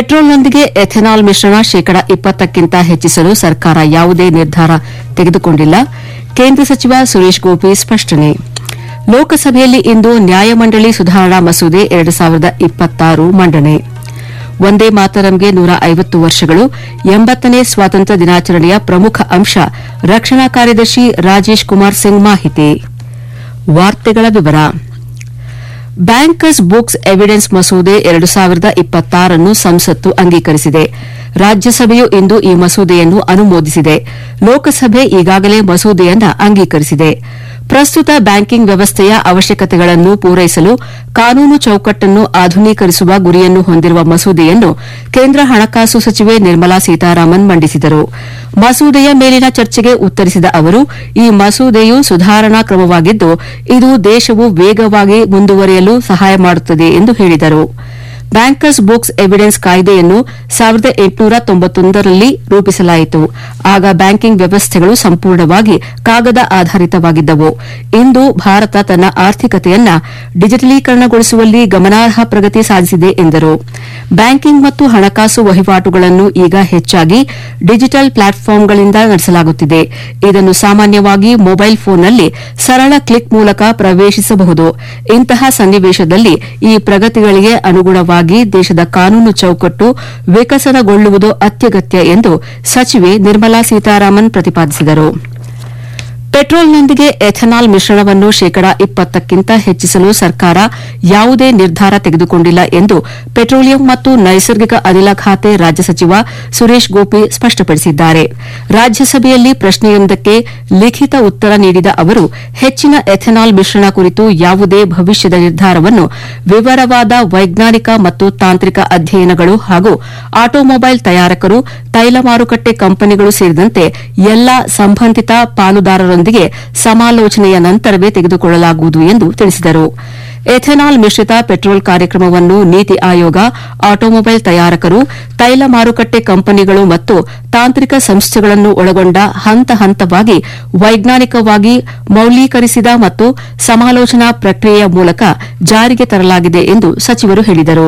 ಪೆಟ್ರೋಲ್ನೊಂದಿಗೆ ethanol ಮಿಶ್ರಣ ಶೇಕಡ ಇಪ್ಪತ್ತಕ್ಕಿಂತ ಹೆಚ್ಚಿಸಲು ಸರ್ಕಾರ ಯಾವುದೇ ನಿರ್ಧಾರ ತೆಗೆದುಕೊಂಡಿಲ್ಲ ಕೇಂದ್ರ ಸಚಿವ ಸುರೇಶ್ ಗೋಪಿ ಸ್ಪಷ್ಟನೆ ಲೋಕಸಭೆಯಲ್ಲಿ ಇಂದು ನ್ಯಾಯಮಂಡಳಿ ಸುಧಾರಣಾ ಮಸೂದೆ ಎರಡು ಸಾವಿರದ ಇಪ್ಪತ್ತಾರು ಮಂಡನೆ ಒಂದೇ ಮಾತರಂಗೆ ನೂರ ಐವತ್ತು ವರ್ಷಗಳು ಎಂಬತ್ತನೇ ಸ್ವಾತಂತ್ರ್ಯ ದಿನಾಚರಣೆಯ ಪ್ರಮುಖ ಅಂಶ ರಕ್ಷಣಾ ಕಾರ್ಯದರ್ಶಿ ರಾಜೇಶ್ ಕುಮಾರ್ ಸಿಂಗ್ ಮಾಹಿತಿ ವಾರ್ತೆಗಳ ವಿವರ ಬ್ಯಾಂಕರ್ಸ್ ಬುಕ್ಸ್ ಎವಿಡೆನ್ಸ್ ಮಸೂದೆ ಎರಡು ಸಾವಿರದ ಇಪ್ಪತ್ತಾರನ್ನು ಸಂಸತ್ತು ಅಂಗೀಕರಿಸಿದೆ ರಾಜ್ಯಸಭೆಯು ಇಂದು ಈ ಮಸೂದೆಯನ್ನು ಅನುಮೋದಿಸಿದೆ ಲೋಕಸಭೆ ಈಗಾಗಲೇ ಮಸೂದೆಯನ್ನ ಅಂಗೀಕರಿಸಿದೆ ಪ್ರಸ್ತುತ ಬ್ಯಾಂಕಿಂಗ್ ವ್ಯವಸ್ಥೆಯ ಅವಶ್ಯಕತೆಗಳನ್ನು ಪೂರೈಸಲು ಕಾನೂನು ಚೌಕಟ್ಟನ್ನು ಆಧುನೀಕರಿಸುವ ಗುರಿಯನ್ನು ಹೊಂದಿರುವ ಮಸೂದೆಯನ್ನು ಕೇಂದ್ರ ಹಣಕಾಸು ಸಚಿವೆ ನಿರ್ಮಲಾ ಸೀತಾರಾಮನ್ ಮಂಡಿಸಿದರು ಮಸೂದೆಯ ಮೇಲಿನ ಚರ್ಚೆಗೆ ಉತ್ತರಿಸಿದ ಅವರು ಈ ಮಸೂದೆಯು ಸುಧಾರಣಾ ಕ್ರಮವಾಗಿದ್ದು ಇದು ದೇಶವು ವೇಗವಾಗಿ ಮುಂದುವರಿಯಲು ಸಹಾಯ ಮಾಡುತ್ತದೆ ಎಂದು ಹೇಳಿದರು ಬ್ಯಾಂಕರ್ಸ್ ಬುಕ್ಸ್ ಎವಿಡೆನ್ಸ್ ಕಾಯ್ದೆಯನ್ನು ಸಾವಿರದ ಎಂಟುನೂರ ತೊಂಬತ್ತೊಂದರಲ್ಲಿ ರೂಪಿಸಲಾಯಿತು ಆಗ ಬ್ಯಾಂಕಿಂಗ್ ವ್ಯವಸ್ಥೆಗಳು ಸಂಪೂರ್ಣವಾಗಿ ಕಾಗದ ಆಧಾರಿತವಾಗಿದ್ದವು ಇಂದು ಭಾರತ ತನ್ನ ಆರ್ಥಿಕತೆಯನ್ನ ಡಿಜಿಟಲೀಕರಣಗೊಳಿಸುವಲ್ಲಿ ಗಮನಾರ್ಹ ಪ್ರಗತಿ ಸಾಧಿಸಿದೆ ಎಂದರು ಬ್ಯಾಂಕಿಂಗ್ ಮತ್ತು ಹಣಕಾಸು ವಹಿವಾಟುಗಳನ್ನು ಈಗ ಹೆಚ್ಚಾಗಿ ಡಿಜಿಟಲ್ ಪ್ಲಾಟ್ಫಾರ್ಮ್ಗಳಿಂದ ನಡೆಸಲಾಗುತ್ತಿದೆ ಇದನ್ನು ಸಾಮಾನ್ಯವಾಗಿ ಮೊಬೈಲ್ ಫೋನ್ನಲ್ಲಿ ಸರಳ ಕ್ಲಿಕ್ ಮೂಲಕ ಪ್ರವೇಶಿಸಬಹುದು ಇಂತಹ ಸನ್ನಿವೇಶದಲ್ಲಿ ಈ ಪ್ರಗತಿಗಳಿಗೆ ಅನುಗುಣವಾಗಿ ದೇಶದ ಕಾನೂನು ಚೌಕಟ್ಟು ವಿಕಸನಗೊಳ್ಳುವುದು ಅತ್ಯಗತ್ಯ ಎಂದು ಸಚಿವೆ ನಿರ್ಮಲಾ ಸೀತಾರಾಮನ್ ಪ್ರತಿಪಾದಿಸಿದರು ಪೆಟ್ರೋಲ್ನೊಂದಿಗೆ ಎಥೆನಾಲ್ ಮಿಶ್ರಣವನ್ನು ಶೇಕಡ ಇಪ್ಪತ್ತಕ್ಕಿಂತ ಹೆಚ್ಚಿಸಲು ಸರ್ಕಾರ ಯಾವುದೇ ನಿರ್ಧಾರ ತೆಗೆದುಕೊಂಡಿಲ್ಲ ಎಂದು ಪೆಟ್ರೋಲಿಯಂ ಮತ್ತು ನೈಸರ್ಗಿಕ ಅನಿಲ ಖಾತೆ ರಾಜ್ಯ ಸಚಿವ ಸುರೇಶ್ ಗೋಪಿ ಸ್ಪಷ್ಟಪಡಿಸಿದ್ದಾರೆ ರಾಜ್ಯಸಭೆಯಲ್ಲಿ ಪ್ರಶ್ನೆಯೊಂದಕ್ಕೆ ಲಿಖಿತ ಉತ್ತರ ನೀಡಿದ ಅವರು ಹೆಚ್ಚಿನ ಎಥೆನಾಲ್ ಮಿಶ್ರಣ ಕುರಿತು ಯಾವುದೇ ಭವಿಷ್ಯದ ನಿರ್ಧಾರವನ್ನು ವಿವರವಾದ ವೈಜ್ಞಾನಿಕ ಮತ್ತು ತಾಂತ್ರಿಕ ಅಧ್ಯಯನಗಳು ಹಾಗೂ ಆಟೋಮೊಬೈಲ್ ತಯಾರಕರು ತೈಲ ಮಾರುಕಟ್ಟೆ ಕಂಪನಿಗಳು ಸೇರಿದಂತೆ ಎಲ್ಲಾ ಸಂಬಂಧಿತ ಪಾಲುದಾರರೊಂದಿಗೆ ಸಮಾಲೋಚನೆಯ ನಂತರವೇ ತೆಗೆದುಕೊಳ್ಳಲಾಗುವುದು ಎಂದು ತಿಳಿಸಿದರು ಎಥೆನಾಲ್ ಮಿಶ್ರಿತ ಪೆಟ್ರೋಲ್ ಕಾರ್ಯಕ್ರಮವನ್ನು ನೀತಿ ಆಯೋಗ ಆಟೋಮೊಬೈಲ್ ತಯಾರಕರು ತೈಲ ಮಾರುಕಟ್ಟೆ ಕಂಪನಿಗಳು ಮತ್ತು ತಾಂತ್ರಿಕ ಸಂಸ್ಥೆಗಳನ್ನು ಒಳಗೊಂಡ ಹಂತ ಹಂತವಾಗಿ ವೈಜ್ಞಾನಿಕವಾಗಿ ಮೌಲ್ಯೀಕರಿಸಿದ ಮತ್ತು ಸಮಾಲೋಚನಾ ಪ್ರಕ್ರಿಯೆಯ ಮೂಲಕ ಜಾರಿಗೆ ತರಲಾಗಿದೆ ಎಂದು ಸಚಿವರು ಹೇಳಿದರು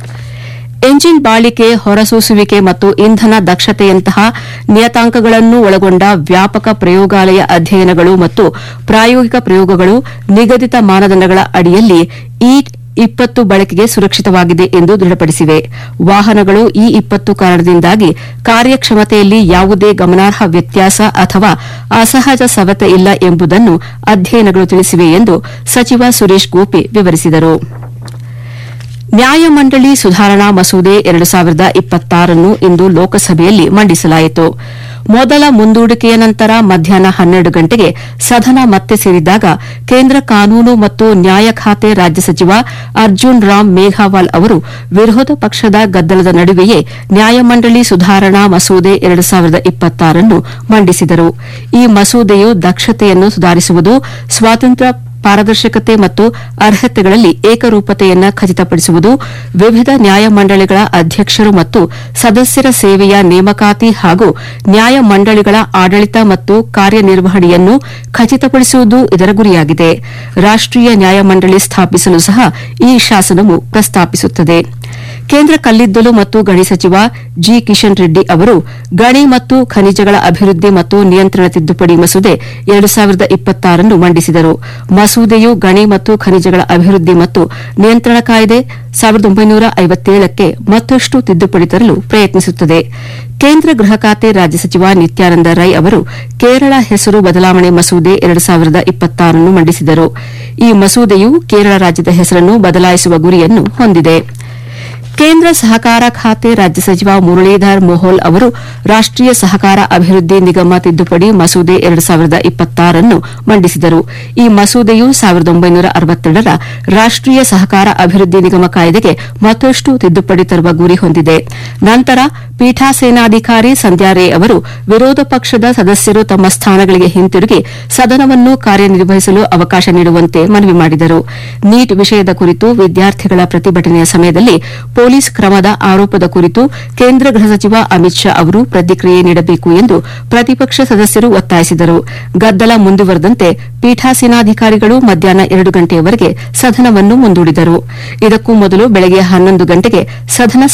ಎಂಜಿನ್ ಬಾಳಿಕೆ ಹೊರಸೂಸುವಿಕೆ ಮತ್ತು ಇಂಧನ ದಕ್ಷತೆಯಂತಹ ನಿಯತಾಂಕಗಳನ್ನು ಒಳಗೊಂಡ ವ್ಯಾಪಕ ಪ್ರಯೋಗಾಲಯ ಅಧ್ಯಯನಗಳು ಮತ್ತು ಪ್ರಾಯೋಗಿಕ ಪ್ರಯೋಗಗಳು ನಿಗದಿತ ಮಾನದಂಡಗಳ ಅಡಿಯಲ್ಲಿ ಈ ಇಪ್ಪತ್ತು ಬಳಕೆಗೆ ಸುರಕ್ಷಿತವಾಗಿದೆ ಎಂದು ದೃಢಪಡಿಸಿವೆ ವಾಹನಗಳು ಈ ಇಪ್ಪತ್ತು ಕಾರಣದಿಂದಾಗಿ ಕಾರ್ಯಕ್ಷಮತೆಯಲ್ಲಿ ಯಾವುದೇ ಗಮನಾರ್ಹ ವ್ಯತ್ಯಾಸ ಅಥವಾ ಅಸಹಜ ಸವೆತ ಇಲ್ಲ ಎಂಬುದನ್ನು ಅಧ್ಯಯನಗಳು ತಿಳಿಸಿವೆ ಎಂದು ಸಚಿವ ಸುರೇಶ್ ಗೋಪಿ ವಿವರಿಸಿದರು ನ್ಯಾಯಮಂಡಳಿ ಸುಧಾರಣಾ ಮಸೂದೆ ಎರಡು ಸಾವಿರದ ಇಪ್ಪತ್ತಾರನ್ನು ಇಂದು ಲೋಕಸಭೆಯಲ್ಲಿ ಮಂಡಿಸಲಾಯಿತು ಮೊದಲ ಮುಂದೂಡಿಕೆಯ ನಂತರ ಮಧ್ಯಾಹ್ನ ಹನ್ನೆರಡು ಗಂಟೆಗೆ ಸದನ ಮತ್ತೆ ಸೇರಿದಾಗ ಕೇಂದ್ರ ಕಾನೂನು ಮತ್ತು ನ್ಯಾಯ ಖಾತೆ ರಾಜ್ಯ ಸಚಿವ ಅರ್ಜುನ್ ರಾಮ್ ಮೇಘವಾಲ್ ಅವರು ವಿರೋಧ ಪಕ್ಷದ ಗದ್ದಲದ ನಡುವೆಯೇ ನ್ಯಾಯಮಂಡಳಿ ಸುಧಾರಣಾ ಮಸೂದೆ ಎರಡು ಸಾವಿರದ ಇಪ್ಪತ್ತಾರನ್ನು ಮಂಡಿಸಿದರು ಈ ಮಸೂದೆಯು ದಕ್ಷತೆಯನ್ನು ಸುಧಾರಿಸುವುದು ಸ್ವಾತಂತ್ರ್ಯ ಪಾರದರ್ಶಕತೆ ಮತ್ತು ಅರ್ಹತೆಗಳಲ್ಲಿ ಏಕರೂಪತೆಯನ್ನು ಖಚಿತಪಡಿಸುವುದು ವಿವಿಧ ನ್ಯಾಯಮಂಡಳಿಗಳ ಅಧ್ಯಕ್ಷರು ಮತ್ತು ಸದಸ್ಯರ ಸೇವೆಯ ನೇಮಕಾತಿ ಹಾಗೂ ನ್ಯಾಯಮಂಡಳಿಗಳ ಆಡಳಿತ ಮತ್ತು ಕಾರ್ಯನಿರ್ವಹಣೆಯನ್ನು ಖಚಿತಪಡಿಸುವುದು ಇದರ ಗುರಿಯಾಗಿದೆ ರಾಷ್ಟೀಯ ನ್ಯಾಯಮಂಡಳಿ ಸ್ಥಾಪಿಸಲು ಸಹ ಈ ಶಾಸನವು ಪ್ರಸ್ತಾಪಿಸುತ್ತದೆ ಕೇಂದ್ರ ಕಲ್ಲಿದ್ದಲು ಮತ್ತು ಗಣಿ ಸಚಿವ ಜಿ ಕಿಶನ್ ರೆಡ್ಡಿ ಅವರು ಗಣಿ ಮತ್ತು ಖನಿಜಗಳ ಅಭಿವೃದ್ಧಿ ಮತ್ತು ನಿಯಂತ್ರಣ ತಿದ್ದುಪಡಿ ಮಸೂದೆ ಎರಡು ಸಾವಿರದ ಇಪ್ಪತ್ತಾರನ್ನು ಮಂಡಿಸಿದರು ಮಸೂದೆಯು ಗಣಿ ಮತ್ತು ಖನಿಜಗಳ ಅಭಿವೃದ್ಧಿ ಮತ್ತು ನಿಯಂತ್ರಣ ಕಾಯ್ದೆ ಸಾವಿರದ ಒಂಬೈನೂರ ಐವತ್ತೇಳಕ್ಕೆ ಮತ್ತಷ್ಟು ತಿದ್ದುಪಡಿ ತರಲು ಪ್ರಯತ್ನಿಸುತ್ತದೆ ಕೇಂದ್ರ ಗೃಹ ಖಾತೆ ರಾಜ್ಯ ಸಚಿವ ನಿತ್ಯಾನಂದ ರೈ ಅವರು ಕೇರಳ ಹೆಸರು ಬದಲಾವಣೆ ಮಸೂದೆ ಎರಡು ಸಾವಿರದ ಇಪ್ಪತ್ತಾರನ್ನು ಮಂಡಿಸಿದರು ಈ ಮಸೂದೆಯು ಕೇರಳ ರಾಜ್ಯದ ಹೆಸರನ್ನು ಬದಲಾಯಿಸುವ ಗುರಿಯನ್ನು ಹೊಂದಿದೆ ಕೇಂದ್ರ ಸಹಕಾರ ಖಾತೆ ರಾಜ್ಯ ಸಚಿವ ಮುರಳೀಧರ್ ಮೋಹೋಲ್ ಅವರು ರಾಷ್ಟೀಯ ಸಹಕಾರ ಅಭಿವೃದ್ಧಿ ನಿಗಮ ತಿದ್ದುಪಡಿ ಮಸೂದೆ ಎರಡು ಸಾವಿರದ ಇಪ್ಪತ್ತಾರನ್ನು ಮಂಡಿಸಿದರು ಈ ಮಸೂದೆಯು ಸಾವಿರದ ಒಂಬೈನೂರ ಅರವತ್ತೆರಡರ ರಾಷ್ಟೀಯ ಸಹಕಾರ ಅಭಿವೃದ್ಧಿ ನಿಗಮ ಕಾಯ್ದೆಗೆ ಮತ್ತಷ್ಟು ತಿದ್ದುಪಡಿ ತರುವ ಗುರಿ ಹೊಂದಿದೆ ನಂತರ ಪೀಠಾಸೇನಾಧಿಕಾರಿ ಸಂಧ್ಯಾ ರೇ ಅವರು ವಿರೋಧ ಪಕ್ಷದ ಸದಸ್ಯರು ತಮ್ಮ ಸ್ಥಾನಗಳಿಗೆ ಹಿಂತಿರುಗಿ ಸದನವನ್ನು ಕಾರ್ಯನಿರ್ವಹಿಸಲು ಅವಕಾಶ ನೀಡುವಂತೆ ಮನವಿ ಮಾಡಿದರು ನೀಟ್ ವಿಷಯದ ಕುರಿತು ವಿದ್ಯಾರ್ಥಿಗಳ ಪ್ರತಿಭಟನೆಯ ಸಮಯದಲ್ಲಿ ಪೊಲೀಸ್ ಕ್ರಮದ ಆರೋಪದ ಕುರಿತು ಕೇಂದ್ರ ಗೃಹ ಸಚಿವ ಅಮಿತ್ ಶಾ ಅವರು ಪ್ರತಿಕ್ರಿಯೆ ನೀಡಬೇಕು ಎಂದು ಪ್ರತಿಪಕ್ಷ ಸದಸ್ಯರು ಒತ್ತಾಯಿಸಿದರು ಗದ್ದಲ ಮುಂದುವರೆದಂತೆ ಪೀಠಾಸೀನಾಧಿಕಾರಿಗಳು ಮಧ್ಯಾಹ್ನ ಎರಡು ಗಂಟೆಯವರೆಗೆ ಸದನವನ್ನು ಮುಂದೂಡಿದರು ಇದಕ್ಕೂ ಮೊದಲು ಬೆಳಗ್ಗೆ ಹನ್ನೊಂದು ಗಂಟೆಗೆ ಸದನ